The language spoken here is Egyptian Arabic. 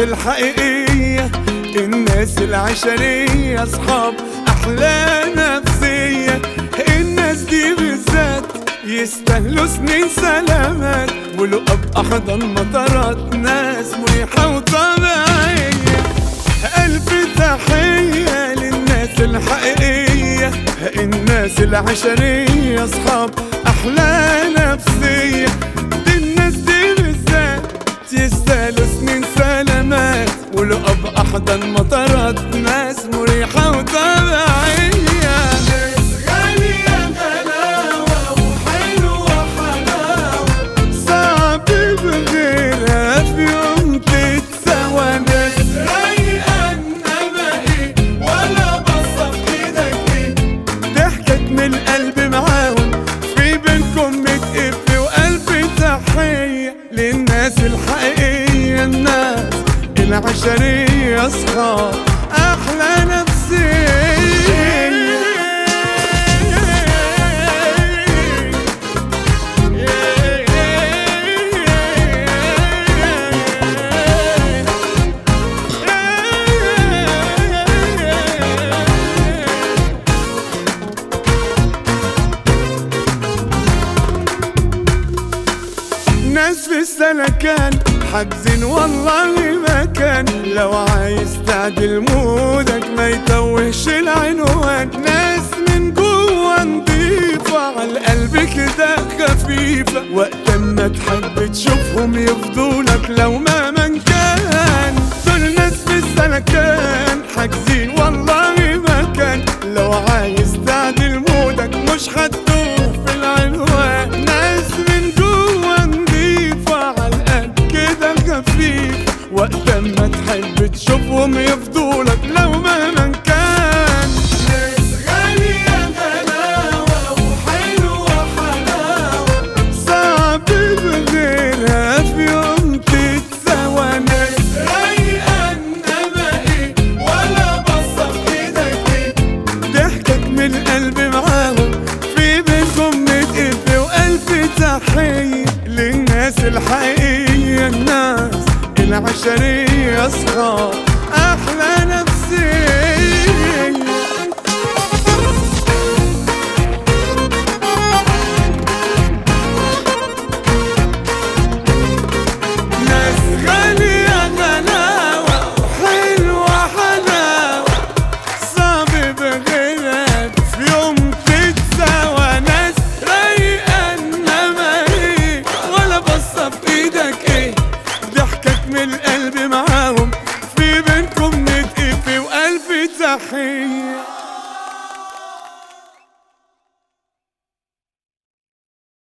الحقيقية الناس العشرية أصحاب أحلى نفسية الناس دي بالذات يستاهلوا سنين سلامات ولقب أحضن مطارات ناس مريحة وطبيعية ألف تحية للناس الحقيقية الناس العشرية أصحاب أحلى نفسية دي الناس دي بالذات يستاهلوا سنين سلامات ولقب أحضن مطارات ناس مريحة وطبيعية ناس غالية غلاوة وحلوة حلاوة صعب بغيرها في يوم تتسوى ناس رايقة انما ايه ولا بصة في ايدك ايه ضحكت من القلب معاهم في بينكم متقف وقلب تحية للناس الحقيقية الناس العشرية أصحاب أحلى ناس في السلكان حاجزين والله مكان لو عايز تعدل مودك ما يتوهش العنوان ناس من جوا نضيفة على القلب كده خفيفة وقت ما تحب تشوفهم يفضولك لو ما من كان دول ناس في السلكان حاجزين والله مكان لو عايز تعدل مودك مش هتدوب في العنوان ناس من جوا نضيفة على القلب كده خفيف وقت ما تحب تشوفهم يفضولك لو مهما كان ناس غالية غلاوة وحلوة حلاوة صعب بغيرها في يوم تتسوى ناس رايقة انما ايه ولا بصة في ايدك ايه ضحكك من القلب معاهم في بينكم متقف وألف تحية للناس الحقيقية الناس العشرية أصحاب أحلى نفسية ناس غالية غلاوة حلوة حلاوة صعب بغيرها في يوم تتساوى ناس رايقة انما ايه ولا بصة في ايدك ايه ضحكك من القلب معاهم في بينكم نتقفي وألف تحية